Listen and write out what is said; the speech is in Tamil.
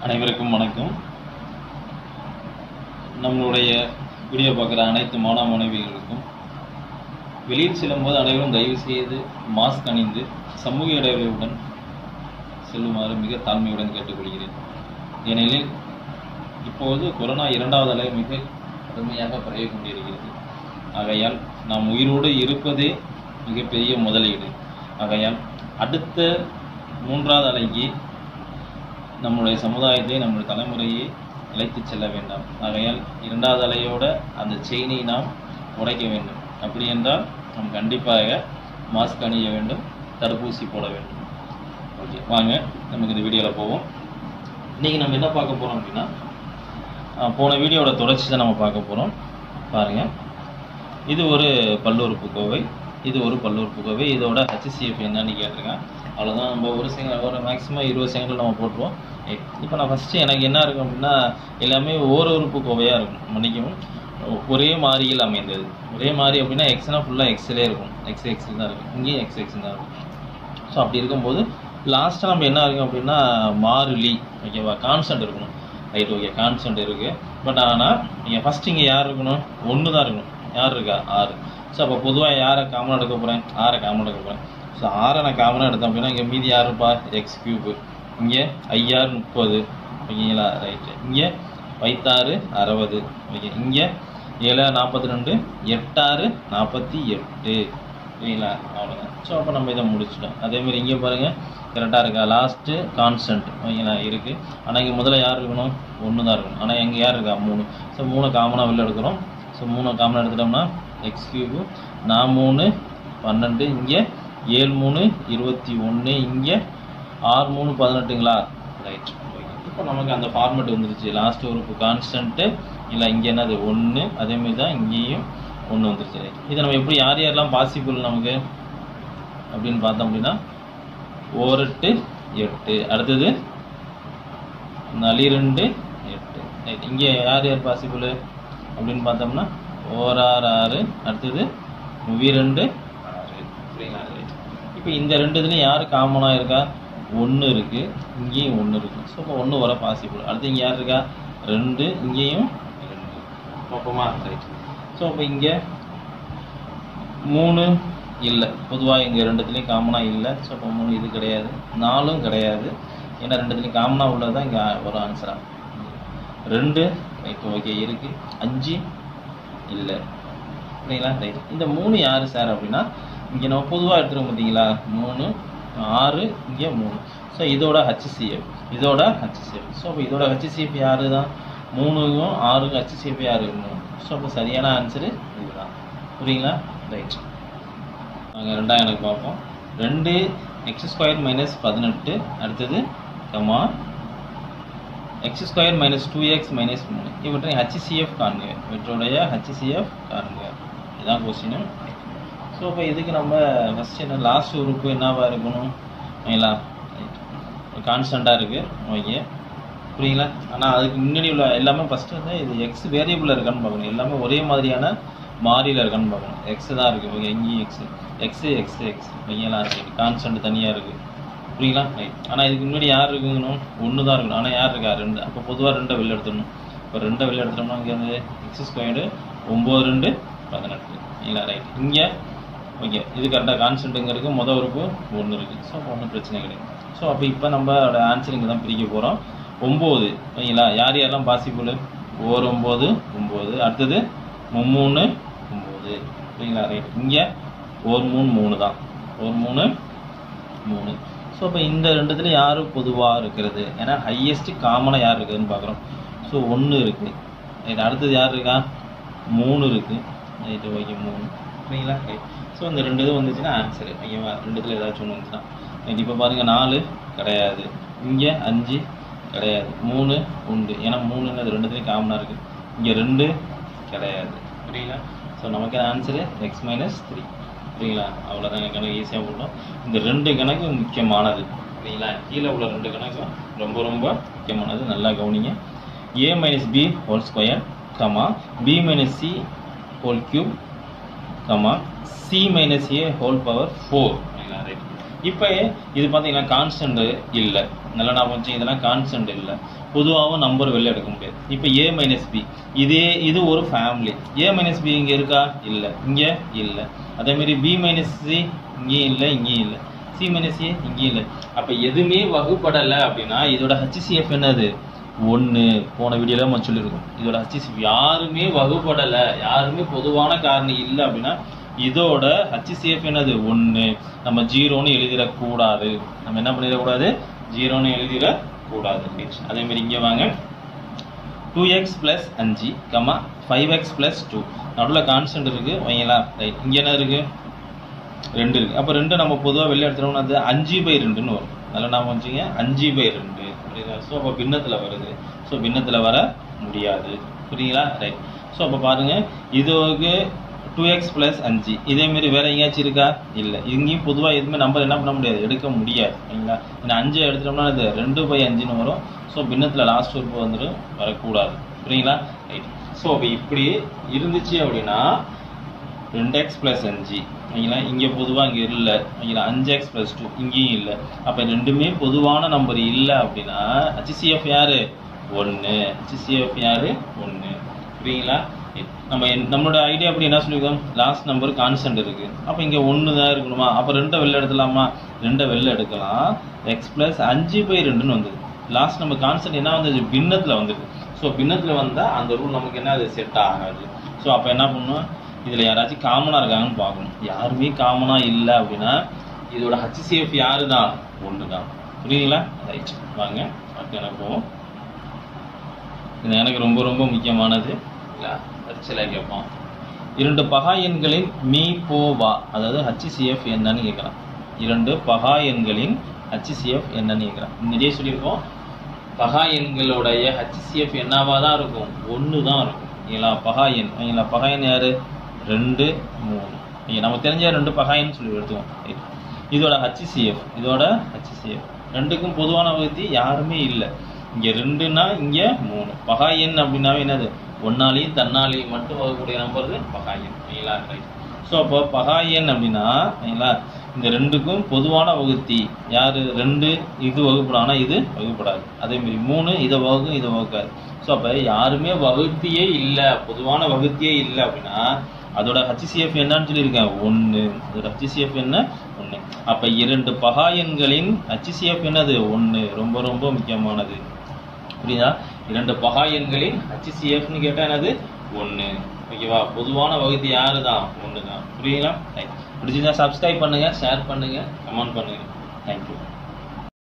அனைவருக்கும் வணக்கம் நம்மளுடைய வீடியோ பார்க்குற அனைத்து மாணவ மாணவிகளுக்கும் வெளியில் செல்லும்போது அனைவரும் தயவு செய்து மாஸ்க் அணிந்து சமூக இடைவெளியுடன் செல்லுமாறு மிக தாழ்மையுடன் கேட்டுக்கொள்கிறேன் ஏனெனில் இப்போது கொரோனா இரண்டாவது அலை மிக கடுமையாக பரவி கொண்டிருக்கிறது ஆகையால் நாம் உயிரோடு இருப்பதே மிகப்பெரிய முதலீடு ஆகையால் அடுத்த மூன்றாவது அலைக்கு நம்முடைய சமுதாயத்தை நம்முடைய தலைமுறையை அழைத்துச் செல்ல வேண்டாம் ஆகையால் இரண்டாவது அலையோட அந்த செயினை நாம் உடைக்க வேண்டும் அப்படி என்றால் நாம் கண்டிப்பாக மாஸ்க் அணிய வேண்டும் தடுப்பூசி போட வேண்டும் ஓகே வாங்க நமக்கு இந்த வீடியோவில் போவோம் இன்றைக்கி நம்ம என்ன பார்க்க போகிறோம் அப்படின்னா ஆஹ் போன வீடியோவோட தொடர்ச்சி தான் நம்ம பார்க்க போகிறோம் பாருங்கள் இது ஒரு பல்லுறுப்பு கோவை இது ஒரு பல்லுறுப்பு கோவை இதோட ஹச்சிசிஎஃப் என்னன்னு கேட்டிருக்கேன் அவ்வளோதான் நம்ம ஒரு செகண்ட் ஒரு மேக்ஸிமம் இருபது செகண்டில் நம்ம போட்டுருவோம் இப்போ நான் ஃபஸ்ட்டு எனக்கு என்ன இருக்கும் அப்படின்னா எல்லாமே ஓர் உறுப்பு கோவையாக இருக்கும் மன்னிக்கவும் ஒரே மாறியில் அமைந்தது ஒரே மாறி அப்படின்னா எக்ஸ்னா ஃபுல்லாக எக்ஸ்லே இருக்கும் எக்ஸ் எக்ஸில் தான் இருக்கும் இங்கேயும் எக்ஸ் எக்ஸ் தான் இருக்கும் ஸோ அப்படி இருக்கும்போது லாஸ்ட்டாக நம்ம என்ன இருக்கும் அப்படின்னா மாறிலி ஓகேவா கான்ஸ்டன்ட் இருக்கணும் ரைட் ஓகே கான்ஸ்டன்ட் இருக்குது பட் ஆனால் நீங்கள் ஃபஸ்ட் இங்கே யார் இருக்கணும் ஒன்று தான் இருக்கணும் யார் இருக்கா ஆறு ஸோ அப்போ பொதுவாக யாரை காமனாக எடுக்க போகிறேன் ஆறை காமனாக எடுக்க போகிறேன் ஸோ ஆறை நான் காமனாக எடுத்தேன் அப்படின்னா இங்கே மீதி யார் இருப்பா எக்ஸ் கியூபு இங்கே ஐஆர் முப்பது ஓகேங்களா ரைட்டு இங்கே வைத்தாறு அறுபது ஓகே இங்கே ஏழு நாற்பத்தி ரெண்டு எட்டாறு நாற்பத்தி எட்டு சரிங்களா அவ்வளோதான் ஸோ அப்போ நம்ம இதை முடிச்சிட்டோம் அதேமாதிரி இங்கே பாருங்கள் கரெக்டாக இருக்கா லாஸ்ட்டு கான்ஸ்டன்ட் ஓகேங்களா இருக்குது ஆனால் இங்கே முதல்ல யார் இருக்கணும் ஒன்று தான் இருக்கணும் ஆனால் எங்கே யார் இருக்கா மூணு ஸோ மூணு காமனாக வெளில எடுக்கிறோம் ஸோ மூணு காமனாக எடுத்துட்டோம்னா எக்ஸ் கியூபு நான் மூணு பன்னெண்டு இங்கே ஏழு மூணு இருபத்தி ஒன்று இங்கே ஆறு மூணு பதினெட்டுங்களா ரைட் இப்போ நமக்கு அந்த ஃபார்மேட் வந்துருச்சு லாஸ்ட் ஒரு கான்ஸ்டன்ட்டு இல்லை இங்கே என்னது ஒன்று அதேமாரி தான் இங்கேயும் ஒன்று வந்துருச்சு ரைட் இதை நம்ம எப்படி யார் யாரெல்லாம் பாசிபிள் நமக்கு அப்படின்னு பார்த்தோம் அப்படின்னா ஓரெட்டு எட்டு அடுத்தது நளிரெண்டு எட்டு ரைட் இங்கே யார் யார் பாசிபிள் அப்படின்னு பார்த்தோம்னா ஓராறு ஆறு அடுத்தது ரெண்டு ஆறு சரிங்களா ரைட் இப்போ இந்த ரெண்டு இதுலையும் யார் காமனாக இருக்கா ஒன்று இருக்குது இங்கேயும் ஒன்று இருக்குது ஸோ இப்போ ஒன்று வர பாசிபிள் அடுத்து இங்கே யார் இருக்கா ரெண்டு இங்கேயும் ரெண்டு பார்ப்போமா ரைட் ஸோ அப்போ இங்கே மூணு இல்லை பொதுவாக இங்கே ரெண்டுத்துலேயும் காமனாக இல்லை ஸோ அப்போ மூணு இது கிடையாது நாலும் கிடையாது ஏன்னா ரெண்டுத்துலேயும் காமனாக உள்ளது தான் இங்கே வரும் ஆன்சராக ரெண்டு ரைட் ஓகே இருக்குது அஞ்சு இல்லை சரிங்களா ரைட் இந்த மூணு யார் சார் அப்படின்னா இங்கே நம்ம பொதுவாக எடுத்துருவோம் பார்த்தீங்களா மூணு ஆறு இங்கே மூணு ஸோ இதோட ஹச்சிசிஎஃப் இதோட ஹச்சிசிஎஃப் ஸோ அப்போ இதோட ஹச்சிசிஎஃப் யாரு தான் மூணுக்கும் ஆறுக்கும் ஹச்சிசிஎஃப் யாரு மூணு ஸோ அப்போ சரியான ஆன்சரு இதுதான் புரியுங்களா ரைட் நாங்கள் ரெண்டாம் எனக்கு பார்ப்போம் ரெண்டு எக்ஸ் ஸ்கொயர் மைனஸ் பதினெட்டு அடுத்தது comma x square minus two x minus மூணு இவற்றை ஹச்சிசிஎஃப் காண்க இவற்றுடைய ஹச்சிசிஎஃப் காண்க இதுதான் கொஸ்டின் ஸோ இப்போ இதுக்கு நம்ம ஃபஸ்ட் என்ன லாஸ்ட் உறுப்பு என்னவா இருக்கணும் ஓகேங்களா கான்ஸ்டண்ட்டாக இருக்குது ஓகே புரியுங்களா ஆனால் அதுக்கு முன்னாடி உள்ள எல்லாமே ஃபஸ்ட்டு வந்து இது எக்ஸ் வேரியபிளில் இருக்கான்னு பார்க்கணும் எல்லாமே ஒரே மாதிரியான மாறியில் இருக்கான்னு பார்க்கணும் எக்ஸ் தான் இருக்குது ஓகே இங்கேயும் எக்ஸ் எக்ஸு எக்ஸ் எக்ஸ் ஓகேங்களா சரி கான்ஸ்டன்ட் தனியாக இருக்குது புரியுங்களா ரைட் ஆனால் இதுக்கு முன்னாடி யார் இருக்குங்கணும் ஒன்று தான் இருக்கணும் ஆனால் யார் இருக்கா ரெண்டு அப்போ பொதுவாக ரெண்டை வெளில எடுத்துடணும் இப்போ ரெண்டை வெளில எடுத்துட்டோம்னா இங்கே வந்து எக்ஸ் ஸ்கொயர்டு ஒம்பது ரெண்டு பதினெட்டு இல்லைங்களா ரைட் இங்கே ஓகே இது கரெக்டாக கான்ஸ்டன்ட்டுங்கிறதுக்கு மொதல் உறுப்பு ஒன்று இருக்குது ஸோ அப்போ ஒன்றும் பிரச்சனை கிடையாது ஸோ அப்போ இப்போ நம்மளோட ஆன்சர் இங்கே தான் பிரிக்க போகிறோம் ஒம்பது ஓகேங்களா யார் யாரெல்லாம் பாசிபிள் ஓர் ஒம்பது ஒம்பது அடுத்தது மும்மூணு ஒம்பது சரிங்களா ரைட் இங்கே ஒரு மூணு மூணு தான் ஒரு மூணு மூணு ஸோ இப்போ இந்த ரெண்டுத்துல யார் பொதுவாக இருக்கிறது ஏன்னா ஹையஸ்ட்டு காமனாக யார் இருக்குதுன்னு பார்க்குறோம் ஸோ ஒன்று இருக்குது ரைட் அடுத்தது யார் இருக்கா மூணு இருக்குது ரைட்டு ஓகே மூணு சரிங்களா ரைட் ஸோ இந்த ரெண்டு இது வந்துச்சுன்னா ஆன்சரு ஓகேவா ரெண்டுத்தில் ஏதாச்சும் ஒன்று வந்துச்சுன்னா ரைட் இப்போ பாருங்கள் நாலு கிடையாது இங்கே அஞ்சு கிடையாது மூணு உண்டு ஏன்னா மூணுன்னு ரெண்டுத்துலேயும் காமனாக இருக்குது இங்கே ரெண்டு கிடையாது புரியுங்களா ஸோ நமக்கு ஆன்சரு எக்ஸ் மைனஸ் த்ரீ சரிங்களா அவ்வளோதான் கணக்கு ஈஸியாக போட்டோம் இந்த ரெண்டு கணக்கு முக்கியமானது சரிங்களா கீழே உள்ள ரெண்டு கணக்கும் ரொம்ப ரொம்ப முக்கியமானது நல்லா கவனிங்க a minus b whole square comma b minus c whole cube comma c minus a whole power four right இப்போ இது பார்த்தீங்கன்னா கான்ஸ்டன்ட் இல்லை நல்லா நான் வச்சு இதெல்லாம் கான்ஸ்டன்ட் இல்லை பொதுவாகவும் நம்பர் வெளில எடுக்க முடியாது இப்போ ஏ மைனஸ் பி இதே இது ஒரு ஃபேமிலி ஏ மைனஸ் பி இங்கே இருக்கா இல்லை இங்கே இல்லை அதேமாரி பி மைனஸ் சி இங்கேயும் இல்லை இங்கேயும் இல்லை சி மைனஸ் ஏ இங்கேயும் இல்லை அப்போ எதுவுமே வகுப்படலை அப்படின்னா இதோட ஹச்சிசிஎஃப் என்னது ஒன்று போன வீடியோல நம்ம சொல்லியிருக்கோம் இதோட ஹச்சிசிஎஃப் யாருமே வகுப்படலை யாருமே பொதுவான காரணி இல்லை அப்படின்னா இதோட ஹச்சிசிஎஃப் என்னது ஒன்று நம்ம ஜீரோன்னு எழுதிடக்கூடாது நம்ம என்ன பண்ணிடக்கூடாது ஜீரோன்னு எழுதிடக்கூடாது அதே மாதிரி இங்கே வாங்க டூ எக்ஸ் ப்ளஸ் அஞ்சு comma five x plus two நடுவில் கான்ஸ்டன்ட் இருக்குது வைங்களா ரைட் இங்கே என்ன இருக்குது ரெண்டு இருக்குது அப்போ ரெண்டு நம்ம பொதுவாக வெளில எடுத்துட்டோம்னா அது அஞ்சு பை ரெண்டுன்னு வரும் அதில் நாம வச்சுங்க அஞ்சு பை ரெண்டு புரியுதா ஸோ அப்போ பின்னத்தில் வருது ஸோ பின்னத்தில் வர முடியாது புரியுங்களா ரைட் ஸோ அப்போ பாருங்கள் இதுக்கு டூ எக்ஸ் ப்ளஸ் அஞ்சு இதேமாரி வேறு எங்கேயாச்சும் இருக்கா இல்லை இங்கேயும் பொதுவாக எதுவுமே நம்பர் என்ன பண்ண முடியாது எடுக்க முடியாது சரிங்களா ஏன்னா அஞ்சு எடுத்துட்டோம்னா இது ரெண்டு பை அஞ்சுன்னு வரும் ஸோ பின்னத்தில் லாஸ்ட் உறுப்பு வந்துடும் வரக்கூடாது புரியுங்களா ரைட் ஸோ அப்போ இப்படி இருந்துச்சு அப்படின்னா ரெண்டு எக்ஸ் ப்ளஸ் அஞ்சு ஓகேங்களா இங்கே பொதுவாக இங்கே இல்லை ஓகேங்களா அஞ்சு எக்ஸ் ப்ளஸ் டூ இங்கேயும் இல்லை அப்போ ரெண்டுமே பொதுவான நம்பர் இல்லை அப்படின்னா ஹச்சிசிஎஃப் யார் ஒன்று ஹச்சிசிஎஃப் யார் ஒன்று புரியுங்களா நம்ம என்- நம்மளோட ஐடியா அப்படி என்ன சொல்லியிருக்கோம் லாஸ்ட் நம்பர் கான்ஸ்டன்ட் இருக்கு அப்போ இங்கே ஒன்று தான் இருக்கணுமா அப்போ ரெண்டை வெளில எடுக்கலாமா ரெண்டை வெளில எடுக்கலாம் எக்ஸ் ப்ளஸ் அஞ்சு பை ரெண்டுன்னு வந்தது லாஸ்ட் நம்ம கான்ஸ்டன்ட் என்ன வந்தது பின்னத்தில் வந்தது ஸோ பின்னத்தில் வந்தால் அந்த ரூல் நமக்கு என்ன அது செட் ஆகாது ஸோ அப்போ என்ன பண்ணணும் இதில் யாராச்சும் காமனாக இருக்காங்கன்னு பார்க்கணும் யாருமே காமனாக இல்லை அப்படின்னா இதோட ஹச்சிசிஎஃப் யாரு தான் ஒன்று தான் புரியுதுங்களா ரைட் வாங்க அடுத்து என்ன போவோம் இது எனக்கு ரொம்ப ரொம்ப முக்கியமானது இல்லை பரீட்சையில் கேட்போம் இரண்டு பகா எண்களின் மீ போ வா அதாவது ஹச்சிசிஎஃப் என்னன்னு கேட்குறான் இரண்டு பகா எண்களின் ஹச்சிசிஎஃப் என்னன்னு கேட்குறான் முன்னாடியே சொல்லியிருக்கோம் பகா எண்களுடைய ஹச்சிசிஎஃப் என்னவா தான் இருக்கும் ஒன்று தான் இருக்கும் இல்லைங்களா பகா எண் இல்லைங்களா பகா எண் யாரு ரெண்டு மூணு இங்க நமக்கு தெரிஞ்ச ரெண்டு பகா எண் சொல்லி எடுத்துவோம் Right. இதோட ஹச்சிசிஎஃப் இதோட ஹச்சிசிஎஃப் ரெண்டுக்கும் பொதுவான வகுத்தி யாருமே இல்லை இங்க ரெண்டுன்னா இங்க மூணு பகா எண் அப்படின்னாவே என்னது ஒன்னாலையும் தன்னாலையும் மட்டும் வகக்கூடிய நம்பர் பகா எண் சரிங்களா ரைட் ஸோ அப்போ பகா எண் அப்படின்னா சரிங்களா இந்த ரெண்டுக்கும் பொதுவான வகுத்தி யாரு ரெண்டு இது வகுப்படானா இது வகுப்படாது அதே மாதிரி மூணு இதை வகுக்கும் இதை வகுக்காது ஸோ அப்போ யாருமே வகுத்தியே இல்லை பொதுவான வகுத்தியே இல்லை அப்படின்னா அதோட ஹச்சிசிஎஃப் என்னன்னு சொல்லியிருக்கேன் ஒன்று அதோட ஹச்சிசிஎஃப் என்ன ஒன்று அப்போ இரண்டு பகா எண்களின் ஹச்சிசிஎஃப் என்னது ஒன்று ரொம்ப ரொம்ப முக்கியமானது புரியுதா இரண்டு பகா எண்களின் ஹச்சிசிஎஃப்னு கேட்டால் என்னது ஒன்று ஓகேவா பொதுவான வகுதி யாரு தான் ஒன்று தான் புரியுங்களா ரைட் பிடிச்சிருந்தா சப்ஸ்கிரைப் பண்ணுங்க ஷேர் பண்ணுங்க கமெண்ட் பண்ணுங்க தேங்க்யூ